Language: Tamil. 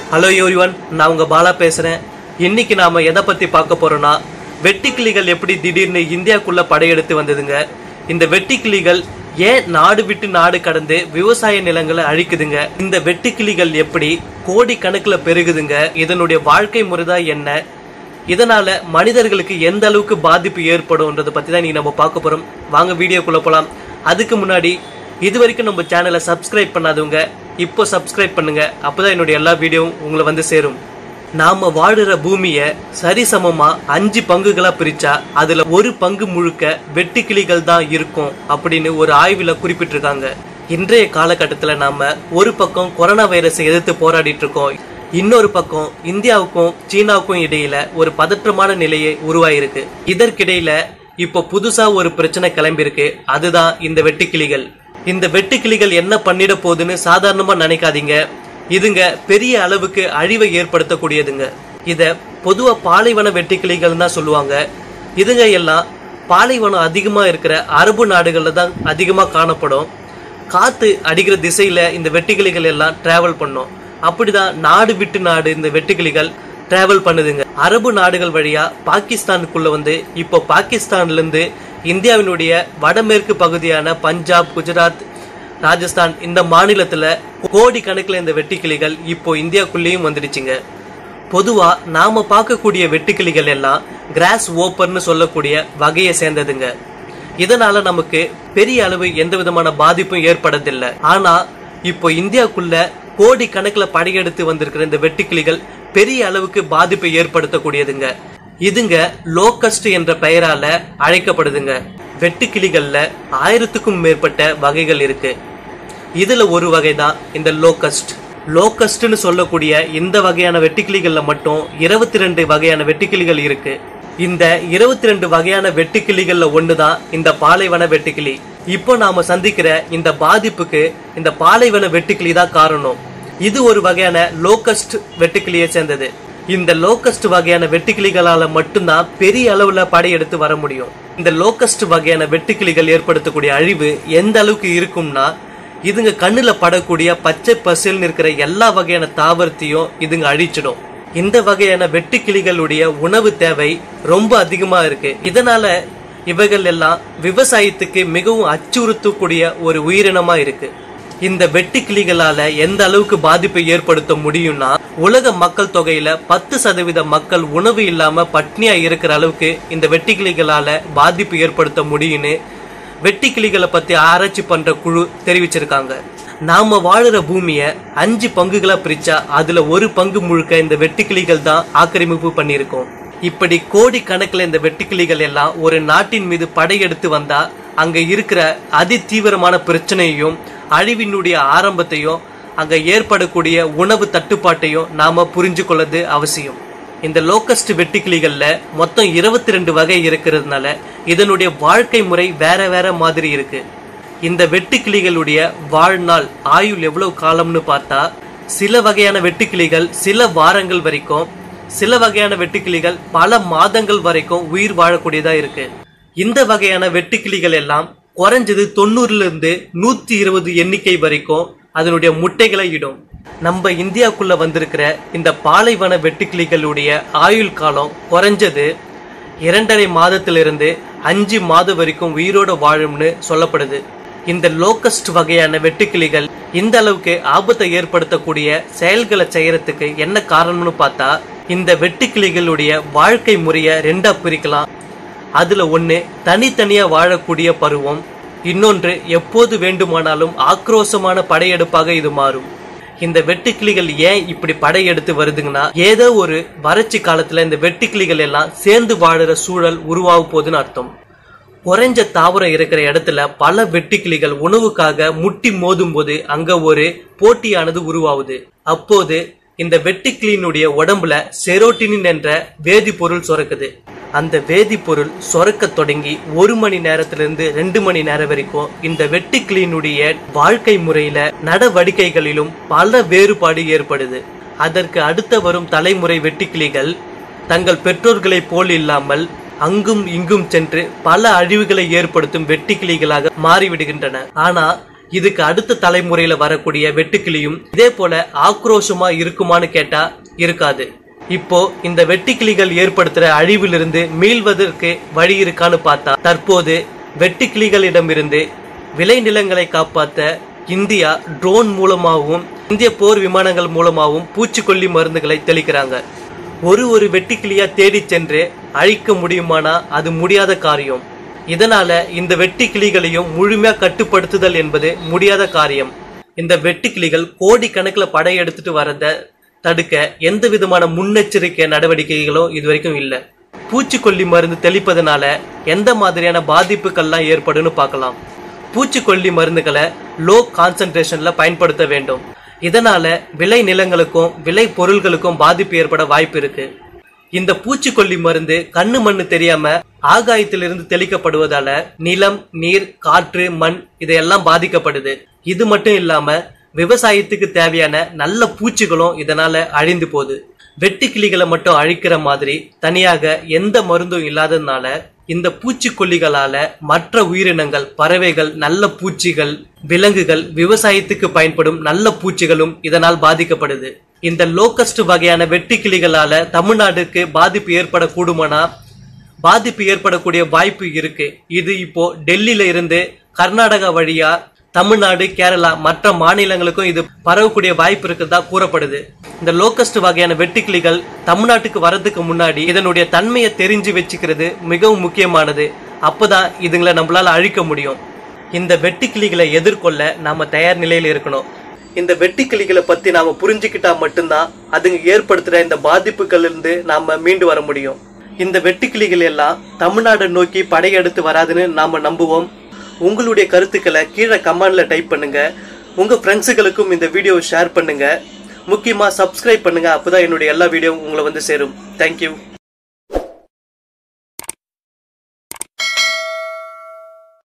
ஹலோ யோரிவன் நான் உங்க பாலா பேசுறேன் இன்னைக்கு நாம எதை பத்தி பார்க்க போறோம்னா வெட்டுக்கிளிகள் எப்படி திடீர்னு இந்தியாக்குள்ள படையெடுத்து வந்ததுங்க இந்த வெட்டுக்கிளிகள் ஏன் நாடு விட்டு நாடு கடந்து விவசாய நிலங்களை அழிக்குதுங்க இந்த வெட்டுக்கிளிகள் எப்படி கோடி கணக்குல பெருகுதுங்க இதனுடைய வாழ்க்கை முறைதான் என்ன இதனால மனிதர்களுக்கு எந்த அளவுக்கு பாதிப்பு ஏற்படும்ன்றதை பத்தி தான் நீங்க நம்ம பார்க்க போறோம் வாங்க வீடியோக்குள்ள போலாம் அதுக்கு முன்னாடி இது வரைக்கும் நம்ம சேனலை சப்ஸ்கிரைப் பண்ணாதவங்க இப்போ சப்ஸ்கிரைப் பண்ணுங்க அப்பதான் என்னுடைய எல்லா வீடியோவும் உங்களை வந்து சேரும் நாம வாழுற பூமிய சரிசமமா அஞ்சு பங்குகளா பிரிச்சா அதுல ஒரு பங்கு முழுக்க வெட்டுக்கிளிகள் தான் இருக்கும் அப்படின்னு ஒரு ஆய்வுல குறிப்பிட்டிருக்காங்க இன்றைய காலகட்டத்துல நாம ஒரு பக்கம் கொரோனா வைரஸை எதிர்த்து போராடிட்டு இருக்கோம் இன்னொரு பக்கம் இந்தியாவுக்கும் சீனாவுக்கும் இடையில ஒரு பதற்றமான நிலையை உருவாயிருக்கு இதற்கிடையில இப்போ புதுசா ஒரு பிரச்சனை கிளம்பியிருக்கு அதுதான் இந்த வெட்டுக்கிளிகள் இந்த வெட்டுக்கிளிகள் என்ன பண்ணிட போகுதுன்னு சாதாரணமா நினைக்காதீங்க இதுங்க பெரிய அளவுக்கு அழிவை ஏற்படுத்தக்கூடியதுங்க இத பொதுவா பாலைவன வெட்டுக்கிளிகள் தான் சொல்லுவாங்க இதுங்க எல்லாம் பாலைவனம் அதிகமா இருக்கிற அரபு நாடுகள்ல தான் அதிகமா காணப்படும் காத்து அடிக்கிற திசையில இந்த வெட்டுக்கிளிகள் எல்லாம் டிராவல் பண்ணும் அப்படிதான் நாடு விட்டு நாடு இந்த வெட்டுக்கிளிகள் டிராவல் பண்ணுதுங்க அரபு நாடுகள் வழியா பாகிஸ்தானுக்குள்ள வந்து இப்போ பாகிஸ்தான்ல இருந்து இந்தியாவினுடைய வடமேற்கு பகுதியான பஞ்சாப் குஜராத் ராஜஸ்தான் இந்த மாநிலத்துல கோடி கணக்குல இந்த வெட்டுக்கிளிகள் இப்போ இந்தியாக்குள்ளேயும் வந்துடுச்சுங்க பொதுவா நாம பார்க்கக்கூடிய வெட்டுக்கிளிகள் எல்லாம் கிராஸ் ஓப்பர்னு சொல்லக்கூடிய வகையை சேர்ந்ததுங்க இதனால நமக்கு பெரிய அளவு எந்த விதமான பாதிப்பும் ஏற்படுறதில்லை ஆனா இப்போ இந்தியாக்குள்ள கோடி கணக்குல படையெடுத்து வந்திருக்கிற இந்த வெட்டுக்கிளிகள் பெரிய அளவுக்கு பாதிப்பை ஏற்படுத்தக்கூடியதுங்க இதுங்க லோக்கஸ்ட் என்ற பெயரால அழைக்கப்படுதுங்க வெட்டுக்கிளிகள்ல ஆயிரத்துக்கும் மேற்பட்ட வகைகள் இருக்கு இதுல ஒரு வகை தான் இந்த லோக்கஸ்ட் லோக்கஸ்ட்னு சொல்லக்கூடிய இந்த வகையான வெட்டுக்கிளிகள்ல மட்டும் இருபத்தி ரெண்டு வகையான வெட்டுக்கிளிகள் இருக்கு இந்த இருபத்தி ரெண்டு வகையான வெட்டுக்கிளிகள்ல ஒண்ணுதான் இந்த பாலைவன வெட்டுக்கிளி இப்போ நாம சந்திக்கிற இந்த பாதிப்புக்கு இந்த பாலைவன வெட்டுக்கிளி தான் காரணம் இது ஒரு வகையான லோக்கஸ்ட் வெட்டுக்கிளியை சேர்ந்தது இந்த லோக்கஸ்ட் வகையான வெட்டுக்கிளிகளால மட்டும்தான் பெரிய அளவுல படையெடுத்து வர முடியும் இந்த லோக்கஸ்ட் வகையான வெட்டுக்கிளிகள் ஏற்படுத்தக்கூடிய அழிவு எந்த அளவுக்கு இருக்கும்னா இதுங்க கண்ணுல படக்கூடிய பச்சை பசல்னு இருக்கிற எல்லா வகையான தாவரத்தையும் இதுங்க அழிச்சிடும் இந்த வகையான வெட்டுக்கிளிகளுடைய உணவு தேவை ரொம்ப அதிகமா இருக்கு இதனால இவைகள் எல்லாம் விவசாயத்துக்கு மிகவும் அச்சுறுத்தக்கூடிய ஒரு உயிரினமா இருக்கு இந்த வெட்டுக்கிளிகளால எந்த அளவுக்கு பாதிப்பை ஏற்படுத்த முடியும்னா உலக மக்கள் தொகையில பத்து சதவீத மக்கள் உணவு இல்லாம பட்னியா இருக்கிற அளவுக்கு இந்த வெட்டுக்கிளிகளால பாதிப்பு ஏற்படுத்த முடியும்னு வெட்டுக்கிளிகளை பத்தி ஆராய்ச்சி பண்ற குழு தெரிவிச்சிருக்காங்க நாம வாழுற பூமிய அஞ்சு பங்குகளா பிரிச்சா அதுல ஒரு பங்கு முழுக்க இந்த வெட்டுக்கிளிகள் தான் ஆக்கிரமிப்பு பண்ணியிருக்கோம் இப்படி கோடி கணக்குல இந்த வெட்டுக்கிளிகள் எல்லாம் ஒரு நாட்டின் மீது படையெடுத்து வந்தா அங்க இருக்கிற அதி தீவிரமான பிரச்சனையையும் அழிவினுடைய ஆரம்பத்தையும் அங்க ஏற்படக்கூடிய உணவு தட்டுப்பாட்டையும் நாம புரிஞ்சு கொள்ளது அவசியம் இந்த லோக்கஸ்ட் வெட்டுக்கிளிகள்ல மொத்தம் இருபத்தி ரெண்டு வகை இருக்கிறதுனால இதனுடைய வாழ்க்கை முறை வேற வேற மாதிரி இருக்கு இந்த வெட்டுக்கிளிகளுடைய வாழ்நாள் ஆயுள் எவ்வளவு காலம்னு பார்த்தா சில வகையான வெட்டுக்கிளிகள் சில வாரங்கள் வரைக்கும் சில வகையான வெட்டுக்கிளிகள் பல மாதங்கள் வரைக்கும் உயிர் வாழக்கூடியதா இருக்கு இந்த வகையான வெட்டுக்கிளிகள் எல்லாம் குறைஞ்சது தொண்ணூறுல இருந்து நூத்தி இருபது எண்ணிக்கை வரைக்கும் அதனுடைய முட்டைகளை இடும் நம்ம இந்தியாக்குள்ள வந்திருக்கிற இந்த பாலைவன வெட்டுக்கிளிகளுடைய ஆயுள் காலம் குறைஞ்சது இரண்டரை மாதத்திலிருந்து அஞ்சு மாதம் வரைக்கும் உயிரோட வாழும்னு சொல்லப்படுது இந்த லோக்கஸ்ட் வகையான வெட்டுக்கிளிகள் இந்த அளவுக்கு ஆபத்தை ஏற்படுத்தக்கூடிய செயல்களை செய்யறதுக்கு என்ன காரணம்னு பார்த்தா இந்த வெட்டுக்கிளிகளுடைய வாழ்க்கை முறைய ரெண்டா பிரிக்கலாம் அதுல ஒண்ணு தனித்தனியா வாழக்கூடிய பருவம் இன்னொன்று எப்போது வேண்டுமானாலும் ஆக்ரோஷமான படையெடுப்பாக இது மாறும் இந்த வெட்டுக்கிளிகள் ஏன் இப்படி படையெடுத்து வருதுங்கன்னா ஏதோ ஒரு வறட்சி காலத்துல இந்த வெட்டுக்கிளிகள் எல்லாம் சேர்ந்து வாழுற சூழல் உருவாக போகுதுன்னு அர்த்தம் குறைஞ்ச தாவரம் இருக்கிற இடத்துல பல வெட்டுக்கிளிகள் உணவுக்காக முட்டி மோதும் போது அங்க ஒரு போட்டியானது உருவாகுது அப்போது இந்த வெட்டுக்கிளியினுடைய உடம்புல செரோட்டினின் என்ற வேதிப்பொருள் சுரக்குது அந்த வேதிப்பொருள் சுரக்க தொடங்கி ஒரு மணி நேரத்திலிருந்து ரெண்டு மணி நேரம் வரைக்கும் இந்த வெட்டுக்கிளியினுடைய வாழ்க்கை முறையில நடவடிக்கைகளிலும் பல வேறுபாடு ஏற்படுது அதற்கு அடுத்த வரும் தலைமுறை வெட்டுக்கிளிகள் தங்கள் பெற்றோர்களைப் போல் இல்லாமல் அங்கும் இங்கும் சென்று பல அழிவுகளை ஏற்படுத்தும் வெட்டுக்கிளிகளாக மாறிவிடுகின்றன ஆனா இதுக்கு அடுத்த தலைமுறையில வரக்கூடிய வெட்டுக்கிளியும் இதே போல ஆக்ரோஷமா இருக்குமான்னு கேட்டா இருக்காது இப்போ இந்த வெட்டுக்கிளிகள் ஏற்படுத்துற அழிவிலிருந்து மீள்வதற்கு வழி இருக்கான்னு பார்த்தா தற்போது வெட்டுக்கிளிகளிடமிருந்து விளைநிலங்களை காப்பாத்த இந்தியா ட்ரோன் மூலமாகவும் இந்திய போர் விமானங்கள் மூலமாகவும் பூச்சிக்கொல்லி மருந்துகளை தெளிக்கிறாங்க ஒரு ஒரு வெட்டுக்கிளியா தேடி சென்று அழிக்க முடியுமானா அது முடியாத காரியம் இதனால இந்த வெட்டுக்கிளிகளையும் முழுமையா கட்டுப்படுத்துதல் என்பது முடியாத காரியம் இந்த வெட்டுக்கிளிகள் கோடிக்கணக்கில் படையெடுத்துட்டு வரத தடுக்க எந்த விதமான முன்னெச்சரிக்கை நடவடிக்கைகளும் இது வரைக்கும் இல்ல பூச்சிக்கொல்லி மருந்து தெளிப்பதனால எந்த மாதிரியான பாதிப்புகள்லாம் ஏற்படும்னு பார்க்கலாம் பூச்சிக்கொல்லி மருந்துகளை லோ கான்சன்ட்ரேஷன்ல பயன்படுத்த வேண்டும் இதனால விளை நிலங்களுக்கும் விளை பொருள்களுக்கும் பாதிப்பு ஏற்பட வாய்ப்பு இருக்கு இந்த பூச்சிக்கொல்லி மருந்து கண்ணு மண்ணு தெரியாம ஆகாயத்திலிருந்து தெளிக்கப்படுவதால நிலம் நீர் காற்று மண் இதையெல்லாம் பாதிக்கப்படுது இது மட்டும் இல்லாம விவசாயத்துக்கு தேவையான நல்ல பூச்சிகளும் இதனால அழிந்து போகுது வெட்டுக்கிளிகளை மட்டும் அழிக்கிற மாதிரி தனியாக எந்த மருந்தும் இல்லாததுனால இந்த பூச்சிக்கொல்லிகளால மற்ற உயிரினங்கள் பறவைகள் நல்ல பூச்சிகள் விலங்குகள் விவசாயத்துக்கு பயன்படும் நல்ல பூச்சிகளும் இதனால் பாதிக்கப்படுது இந்த லோக்கஸ்ட் வகையான வெட்டுக்கிளிகளால தமிழ்நாடுக்கு பாதிப்பு ஏற்படக்கூடுமானா பாதிப்பு ஏற்படக்கூடிய வாய்ப்பு இருக்கு இது இப்போ டெல்லியில இருந்து கர்நாடகா வழியா தமிழ்நாடு கேரளா மற்ற மாநிலங்களுக்கும் இது பரவக்கூடிய வாய்ப்பு இருக்கிறதா கூறப்படுது இந்த லோக்கஸ்ட் வகையான வெட்டுக்கிளிகள் தமிழ்நாட்டுக்கு வர்றதுக்கு முன்னாடி இதனுடைய தன்மையை தெரிஞ்சு வச்சுக்கிறது மிகவும் முக்கியமானது அப்பதான் இதுங்களை நம்மளால அழிக்க முடியும் இந்த வெட்டுக்கிளிகளை எதிர்கொள்ள நாம தயார் நிலையில இருக்கணும் இந்த வெட்டுக்கிளிகளை பத்தி நாம புரிஞ்சுக்கிட்டா மட்டும்தான் அதுங்க ஏற்படுத்துற இந்த பாதிப்புகள் இருந்து நாம மீண்டு வர முடியும் இந்த வெட்டுக்கிளிகள் எல்லாம் தமிழ்நாடு நோக்கி படையெடுத்து வராதுன்னு நாம நம்புவோம் உங்களுடைய கருத்துக்களை கீழே கமெண்ட்ல டைப் பண்ணுங்க உங்க ஃப்ரெண்ட்ஸுகளுக்கும் இந்த வீடியோவை ஷேர் பண்ணுங்க முக்கியமா சப்ஸ்கிரைப் பண்ணுங்க அப்பதான் என்னுடைய எல்லா வீடியோவும் உங்களை வந்து சேரும் தேங்க்யூ